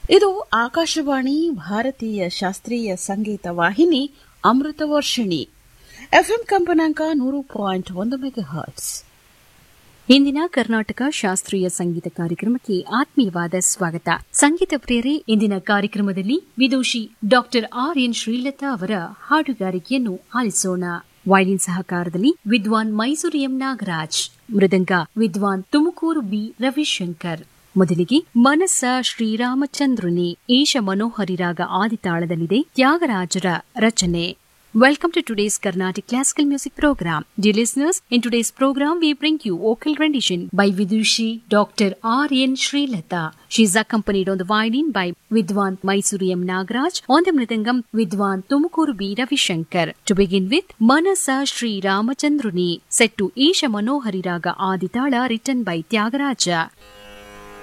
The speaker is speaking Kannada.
ಇದು ಆಕಾಶವಾಣಿ ಭಾರತೀಯ ಶಾಸ್ತ್ರೀಯ ಸಂಗೀತ ವಾಹಿನಿ ಅಮೃತ ವರ್ಷಿಣಿ ಎಫ್ಎಂ ಕಂಪನಾಂಕ ನೂರು ಪಾಯಿಂಟ್ ಒಂದು ಮೆಗಾ ಹರ್ಟ್ಸ್ ಇಂದಿನ ಕರ್ನಾಟಕ ಶಾಸ್ತ್ರೀಯ ಸಂಗೀತ ಕಾರ್ಯಕ್ರಮಕ್ಕೆ ಆತ್ಮೀಯವಾದ ಸ್ವಾಗತ ಸಂಗೀತ ಪ್ರಿಯರೇ ಇಂದಿನ ಕಾರ್ಯಕ್ರಮದಲ್ಲಿ ವಿದೂಷಿ ಡಾಕ್ಟರ್ ಆರ್ ಎನ್ ಶ್ರೀಲತಾ ಅವರ ಹಾಡುಗಾರಿಕೆಯನ್ನು ಆಲಿಸೋಣ ವೈಲಿನ್ ಸಹಕಾರದಲ್ಲಿ ವಿದ್ವಾನ್ ಮೈಸೂರು ಎಂ ನಾಗರಾಜ್ ಮೃದಂಗ ವಿದ್ವಾನ್ ತುಮಕೂರು ಬಿ ರವಿಶಂಕರ್ ಮೊದಲಿಗೆ ಮನಸ್ಸ ಶ್ರೀರಾಮಚಂದ್ರನೇ ಈಶ ಮನೋಹರಿ ರಾಗ ಆದಿತಾಳದಲ್ಲಿದೆ ತ್ಯಾಗರಾಜರ ರಚನೆ Welcome to today's Carnatic Classical Music Program. Dear listeners, in today's program we bring you vocal rendition by Vidushi Dr. R. N. Srilata. She is accompanied on the violin by Vidwan Mysuru M. Nagraj, on the mridangam Vidwan Tumukuru B. Ravishankar. To begin with, Manasa Sri Ramachandruni, set to Isha Manohari Raga Aditala written by Tyagaraja.